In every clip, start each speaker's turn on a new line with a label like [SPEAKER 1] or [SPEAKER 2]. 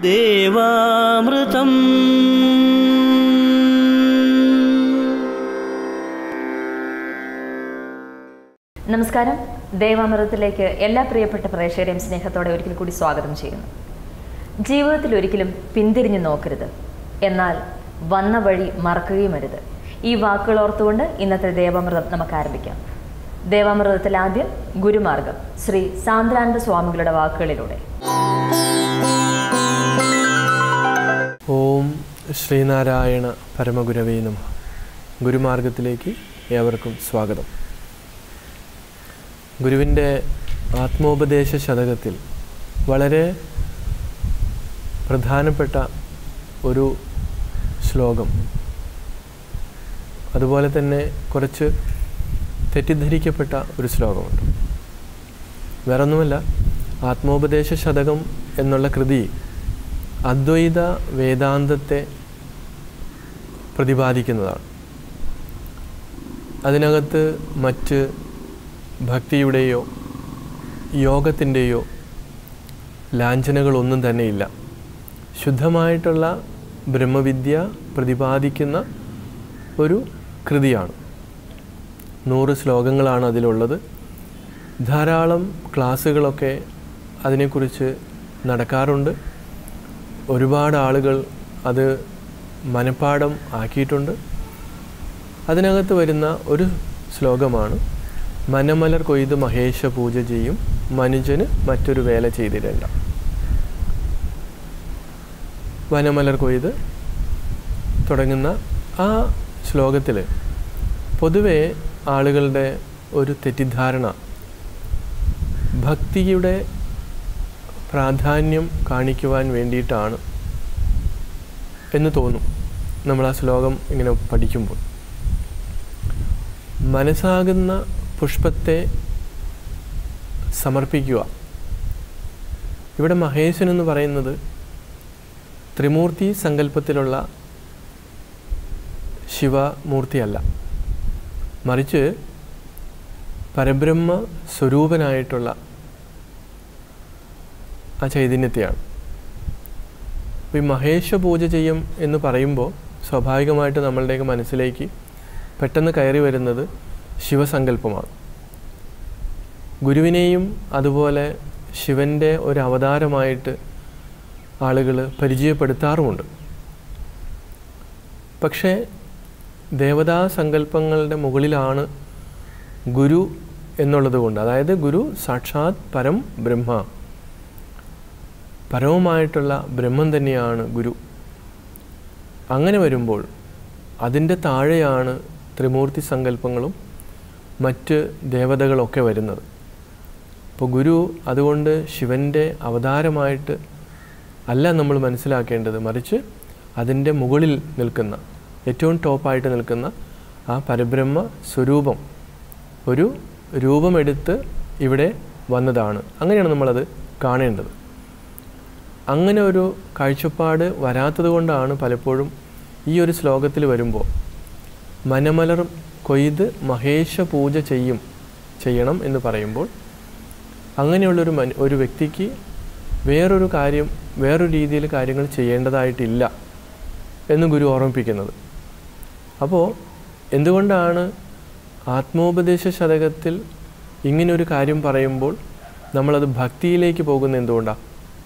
[SPEAKER 1] ദേവാമൃതം
[SPEAKER 2] നമസ്കാരം ദേവാമൃതത്തിലേക്ക് എല്ലാ പ്രിയപ്പെട്ട പ്രേക്ഷകരെയും സ്നേഹത്തോടെ ഒരിക്കൽ കൂടി സ്വാഗതം ചെയ്യുന്നു ജീവിതത്തിൽ ഒരിക്കലും പിന്തിരിഞ്ഞു നോക്കരുത് എന്നാൽ വന്ന വഴി മറക്കുകയും അരുത് ഈ വാക്കുകൾ ഓർത്തുകൊണ്ട് ഇന്നത്തെ ദേവാമൃതം നമുക്ക് ആരംഭിക്കാം ദേവാമൃതത്തിൽ ആദ്യം ഗുരുമാർഗം ശ്രീ സാന്ദ്രാനന്ദ സ്വാമികളുടെ വാക്കുകളിലൂടെ
[SPEAKER 3] ഓം ശ്രീനാരായണ പരമഗുരവേ നമ ഗുരുമാർഗത്തിലേക്ക് ഏവർക്കും സ്വാഗതം ഗുരുവിൻ്റെ ആത്മോപദേശ ശതകത്തിൽ വളരെ പ്രധാനപ്പെട്ട ഒരു ശ്ലോകം അതുപോലെ തന്നെ കുറച്ച് തെറ്റിദ്ധരിക്കപ്പെട്ട ഒരു ശ്ലോകമുണ്ട് വേറൊന്നുമല്ല ആത്മോപദേശ ശതകം എന്നുള്ള കൃതി അദ്വൈത വേദാന്തത്തെ പ്രതിപാദിക്കുന്നതാണ് അതിനകത്ത് മറ്റ് ഭക്തിയുടെയോ യോഗത്തിൻ്റെയോ ലാഞ്ചനകളൊന്നും തന്നെയില്ല ശുദ്ധമായിട്ടുള്ള ബ്രഹ്മവിദ്യ പ്രതിപാദിക്കുന്ന ഒരു കൃതിയാണ് നൂറ് ശ്ലോകങ്ങളാണ് അതിലുള്ളത് ധാരാളം ക്ലാസ്സുകളൊക്കെ അതിനെക്കുറിച്ച് നടക്കാറുണ്ട് ഒരുപാട് ആളുകൾ അത് മനഃപ്പാഠം ആക്കിയിട്ടുണ്ട് അതിനകത്ത് വരുന്ന ഒരു ശ്ലോകമാണ് മനമലർ കൊയ്ത് മഹേശ പൂജ ചെയ്യും മനുജന് മറ്റൊരു വേല ചെയ്തിടേണ്ട വനമലർ കൊയ്ത് തുടങ്ങുന്ന ആ ശ്ലോകത്തിൽ പൊതുവെ ആളുകളുടെ ഒരു തെറ്റിദ്ധാരണ ഭക്തിയുടെ പ്രാധാന്യം കാണിക്കുവാൻ വേണ്ടിയിട്ടാണ് എന്ന് തോന്നും നമ്മൾ ആ ശ്ലോകം ഇങ്ങനെ പഠിക്കുമ്പോൾ മനസ്സാകുന്ന പുഷ്പത്തെ സമർപ്പിക്കുക ഇവിടെ മഹേശൻ എന്ന് പറയുന്നത് ത്രിമൂർത്തി സങ്കല്പത്തിലുള്ള ശിവമൂർത്തിയല്ല മറിച്ച് പരബ്രഹ്മ സ്വരൂപനായിട്ടുള്ള ആ ചൈതന്യത്തെയാണ് അപ്പോൾ ഈ മഹേശ പൂജ ചെയ്യും എന്ന് പറയുമ്പോൾ സ്വാഭാവികമായിട്ട് നമ്മളുടെയൊക്കെ മനസ്സിലേക്ക് പെട്ടെന്ന് കയറി വരുന്നത് ശിവസങ്കല്പമാണ് ഗുരുവിനെയും അതുപോലെ ശിവൻ്റെ ഒരു അവതാരമായിട്ട് ആളുകൾ പരിചയപ്പെടുത്താറുമുണ്ട് പക്ഷേ ദേവതാ സങ്കല്പങ്ങളുടെ മുകളിലാണ് ഗുരു എന്നുള്ളത് കൊണ്ട് അതായത് ഗുരു സാക്ഷാത് പരം ബ്രഹ്മ പരവുമായിട്ടുള്ള ബ്രഹ്മം തന്നെയാണ് ഗുരു അങ്ങനെ വരുമ്പോൾ അതിൻ്റെ താഴെയാണ് ത്രിമൂർത്തി സങ്കല്പങ്ങളും മറ്റ് ദേവതകളൊക്കെ വരുന്നത് അപ്പോൾ ഗുരു അതുകൊണ്ട് ശിവൻ്റെ അവതാരമായിട്ട് അല്ല നമ്മൾ മനസ്സിലാക്കേണ്ടത് മറിച്ച് അതിൻ്റെ മുകളിൽ നിൽക്കുന്ന ഏറ്റവും ടോപ്പായിട്ട് നിൽക്കുന്ന ആ പരബ്രഹ്മ സ്വരൂപം ഒരു രൂപമെടുത്ത് ഇവിടെ വന്നതാണ് അങ്ങനെയാണ് നമ്മളത് കാണേണ്ടത് അങ്ങനെ ഒരു കാഴ്ചപ്പാട് വരാത്തത് കൊണ്ടാണ് പലപ്പോഴും ഈ ഒരു ശ്ലോകത്തിൽ വരുമ്പോൾ മനമലർ കൊയ്ത് മഹേശ പൂജ ചെയ്യും ചെയ്യണം എന്ന് പറയുമ്പോൾ അങ്ങനെയുള്ളൊരു മന ഒരു വ്യക്തിക്ക് വേറൊരു കാര്യം വേറൊരു രീതിയിൽ കാര്യങ്ങൾ ചെയ്യേണ്ടതായിട്ടില്ല എന്ന് ഗുരു ഓർമ്മിപ്പിക്കുന്നത് അപ്പോൾ എന്തുകൊണ്ടാണ് ആത്മോപദേശ ശതകത്തിൽ ഇങ്ങനൊരു കാര്യം പറയുമ്പോൾ നമ്മളത് ഭക്തിയിലേക്ക് പോകുന്നത് എന്തുകൊണ്ടാണ്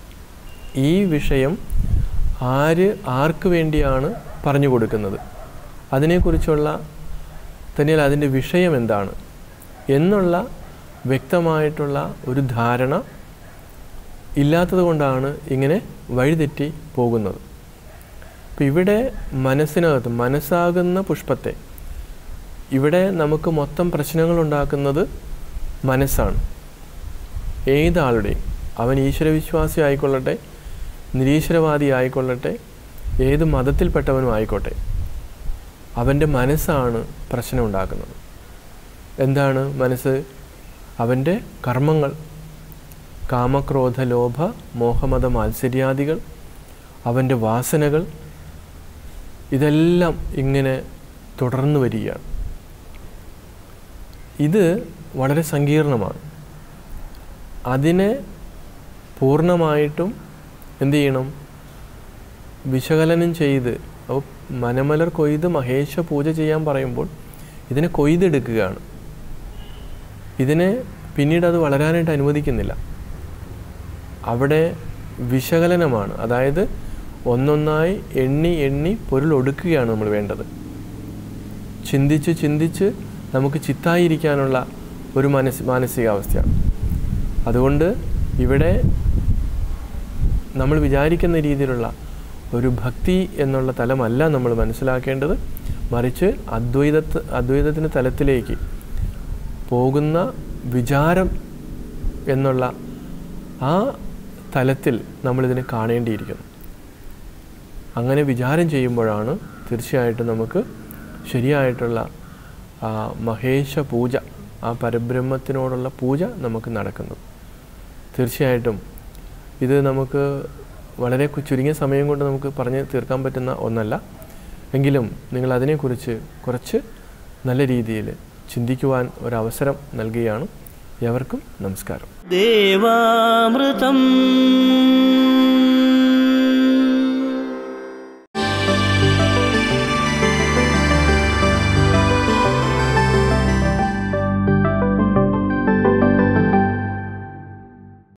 [SPEAKER 3] ഈ വിഷയം ആര് ആർക്ക് വേണ്ടിയാണ് പറഞ്ഞു കൊടുക്കുന്നത് അതിനെക്കുറിച്ചുള്ള തന്നെയല്ല അതിൻ്റെ വിഷയം എന്താണ് എന്നുള്ള വ്യക്തമായിട്ടുള്ള ഒരു ധാരണ ഇല്ലാത്തത് കൊണ്ടാണ് ഇങ്ങനെ വഴിതെറ്റി പോകുന്നത് അപ്പം ഇവിടെ മനസ്സിനകത്ത് മനസ്സാകുന്ന പുഷ്പത്തെ ഇവിടെ നമുക്ക് മൊത്തം പ്രശ്നങ്ങൾ ഉണ്ടാക്കുന്നത് മനസ്സാണ് ഏതാളുടെയും അവൻ ഈശ്വരവിശ്വാസി ആയിക്കൊള്ളട്ടെ നിരീശ്വരവാദി ആയിക്കൊള്ളട്ടെ ഏത് മതത്തിൽപ്പെട്ടവനും ആയിക്കോട്ടെ അവൻ്റെ മനസ്സാണ് പ്രശ്നം ഉണ്ടാക്കുന്നത് എന്താണ് മനസ്സ് അവൻ്റെ കർമ്മങ്ങൾ കാമക്രോധ ലോഭ മോഹമത മാത്സര്യാദികൾ അവൻ്റെ വാസനകൾ ഇതെല്ലാം ഇങ്ങനെ തുടർന്നു വരികയാണ് ഇത് വളരെ സങ്കീർണമാണ് അതിനെ പൂർണ്ണമായിട്ടും എന്ത് ചെയ്യണം വിശകലനം ചെയ്ത് അപ്പോൾ മനമലർ കൊയ്ത് മഹേശ പൂജ ചെയ്യാൻ പറയുമ്പോൾ ഇതിനെ കൊയ്തെടുക്കുകയാണ് ഇതിനെ പിന്നീട് അത് വളരാനായിട്ട് അനുവദിക്കുന്നില്ല അവിടെ വിശകലനമാണ് അതായത് ഒന്നൊന്നായി എണ്ണി എണ്ണി പൊരുൾ ഒടുക്കുകയാണ് നമ്മൾ വേണ്ടത് ചിന്തിച്ച് ചിന്തിച്ച് നമുക്ക് ചിത്തായിരിക്കാനുള്ള ഒരു മനസ് മാനസികാവസ്ഥയാണ് അതുകൊണ്ട് ഇവിടെ നമ്മൾ വിചാരിക്കുന്ന രീതിയിലുള്ള ഒരു ഭക്തി എന്നുള്ള തലമല്ല നമ്മൾ മനസ്സിലാക്കേണ്ടത് മറിച്ച് അദ്വൈതത്ത് അദ്വൈതത്തിൻ്റെ തലത്തിലേക്ക് പോകുന്ന വിചാരം എന്നുള്ള ആ തലത്തിൽ നമ്മളിതിനെ കാണേണ്ടിയിരിക്കുന്നു അങ്ങനെ വിചാരം ചെയ്യുമ്പോഴാണ് തീർച്ചയായിട്ടും നമുക്ക് ശരിയായിട്ടുള്ള ആ മഹേശ പൂജ ആ പരബ്രഹ്മത്തിനോടുള്ള പൂജ നമുക്ക് നടക്കുന്നത് തീർച്ചയായിട്ടും ഇത് നമുക്ക് വളരെ കു- ചുരുങ്ങിയ സമയം കൊണ്ട് നമുക്ക് പറഞ്ഞ് തീർക്കാൻ പറ്റുന്ന ഒന്നല്ല എങ്കിലും നിങ്ങൾ അതിനെക്കുറിച്ച് കുറച്ച് നല്ല രീതിയിൽ ചിന്തിക്കുവാൻ ഒരവസരം നൽകുകയാണ് എവർക്കും നമസ്കാരം
[SPEAKER 1] देवामृतम्